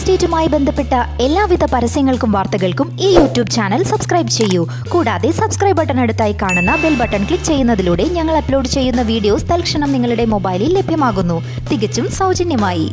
എസ്റ്റേറ്റുമായി ബന്ധപ്പെട്ട എല്ലാവിധ പരസ്യങ്ങൾക്കും വാർത്തകൾക്കും ഈ യൂട്യൂബ് ചാനൽ സബ്സ്ക്രൈബ് ചെയ്യൂ കൂടാതെ സബ്സ്ക്രൈബ് ബട്ടൺ അടുത്തായി കാണുന്ന ബെൽ ബട്ടൺ ക്ലിക്ക് ചെയ്യുന്നതിലൂടെ ഞങ്ങൾ അപ്ലോഡ് ചെയ്യുന്ന വീഡിയോസ് തൽക്ഷണം നിങ്ങളുടെ മൊബൈലിൽ ലഭ്യമാകുന്നു തികച്ചും സൗജന്യമായി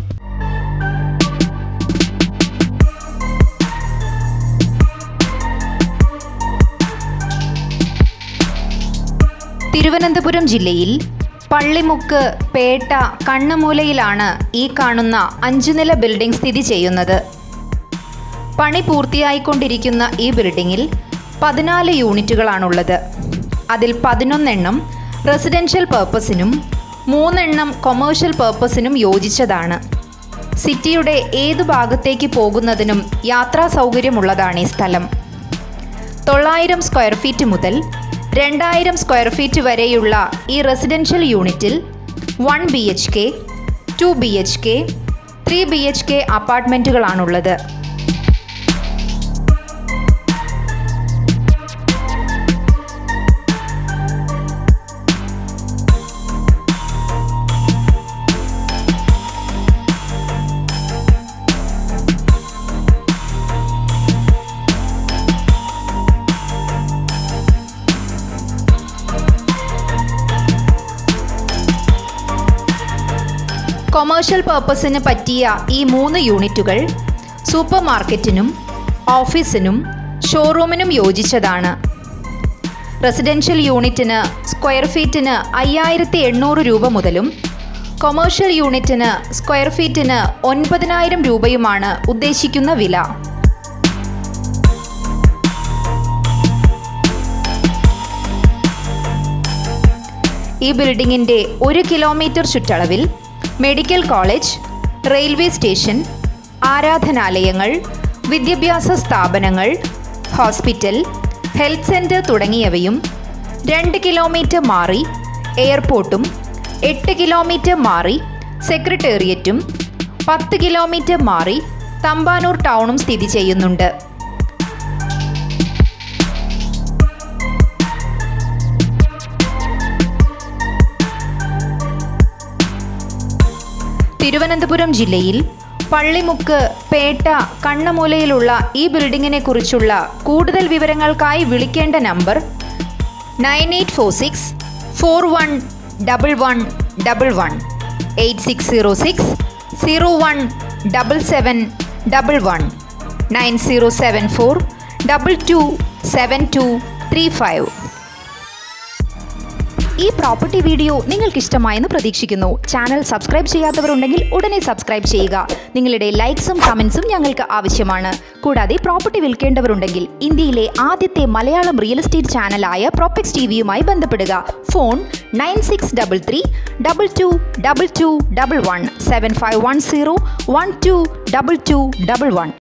തിരുവനന്തപുരം ജില്ലയിൽ പള്ളിമുക്ക് പേട്ട കണ്ണമൂലയിലാണ് ഈ കാണുന്ന അഞ്ചുനില ബിൽഡിംഗ് സ്ഥിതി ചെയ്യുന്നത് പണി പൂർത്തിയായിക്കൊണ്ടിരിക്കുന്ന ഈ ബിൽഡിങ്ങിൽ പതിനാല് യൂണിറ്റുകളാണുള്ളത് അതിൽ പതിനൊന്നെണ്ണം റെസിഡൻഷ്യൽ പർപ്പസിനും മൂന്നെണ്ണം കൊമേഴ്ഷ്യൽ പർപ്പസിനും യോജിച്ചതാണ് സിറ്റിയുടെ ഏതു ഭാഗത്തേക്ക് പോകുന്നതിനും യാത്രാ സൗകര്യമുള്ളതാണ് ഈ സ്ഥലം തൊള്ളായിരം സ്ക്വയർ ഫീറ്റ് മുതൽ രണ്ടായിരം സ്ക്വയർ ഫീറ്റ് വരെയുള്ള ഈ റെസിഡൻഷ്യൽ യൂണിറ്റിൽ one B H K two B H K three B H K അപ്പാർട്ട്മെൻറ്റുകളാണുള്ളത് കൊമേഴ്ഷ്യൽ പർപ്പസിന് പറ്റിയ ഈ മൂന്ന് യൂണിറ്റുകൾ സൂപ്പർ മാർക്കറ്റിനും ഓഫീസിനും ഷോറൂമിനും യോജിച്ചതാണ് റെസിഡൻഷ്യൽ യൂണിറ്റിന് സ്ക്വയർ ഫീറ്റിന് അയ്യായിരത്തി എണ്ണൂറ് രൂപ മുതലും കൊമേഴ്ഷ്യൽ യൂണിറ്റിന് സ്ക്വയർ ഫീറ്റിന് ഒൻപതിനായിരം രൂപയുമാണ് ഉദ്ദേശിക്കുന്ന വില ഈ ബിൽഡിങ്ങിൻ്റെ ഒരു കിലോമീറ്റർ ചുറ്റളവിൽ മെഡിക്കൽ കോളേജ് റെയിൽവേ സ്റ്റേഷൻ ആരാധനാലയങ്ങൾ വിദ്യാഭ്യാസ സ്ഥാപനങ്ങൾ ഹോസ്പിറ്റൽ ഹെൽത്ത് സെൻറ്റർ തുടങ്ങിയവയും രണ്ട് കിലോമീറ്റർ മാറി എയർപോർട്ടും എട്ട് കിലോമീറ്റർ മാറി സെക്രട്ടേറിയറ്റും പത്ത് കിലോമീറ്റർ മാറി തമ്പാനൂർ ടൗണും സ്ഥിതി ചെയ്യുന്നുണ്ട് തിരുവനന്തപുരം ജില്ലയിൽ പള്ളിമുക്ക് പേട്ട കണ്ണമൂലയിലുള്ള ഈ ബിൽഡിങ്ങിനെ കുറിച്ചുള്ള കൂടുതൽ വിവരങ്ങൾക്കായി വിളിക്കേണ്ട number nine eight four six four one double one double one eight six zero six zero one double seven double one nine zero seven four double two seven two three five ഈ property video നിങ്ങൾക്ക് ഇഷ്ടമായെന്ന് പ്രതീക്ഷിക്കുന്നു channel subscribe ചെയ്യാത്തവരുണ്ടെങ്കിൽ ഉടനെ subscribe ചെയ്യുക നിങ്ങളുടെ ലൈക്സും കമൻസും ഞങ്ങൾക്ക് ആവശ്യമാണ് കൂടാതെ പ്രോപ്പർട്ടി വിൽക്കേണ്ടവരുണ്ടെങ്കിൽ ഇന്ത്യയിലെ ആദ്യത്തെ മലയാളം റിയൽ എസ്റ്റേറ്റ് ചാനലായ പ്രോപ്പക്സ് ടി വിയുമായി ബന്ധപ്പെടുക phone nine six double three double two double two double one seven five one zero one two double two double one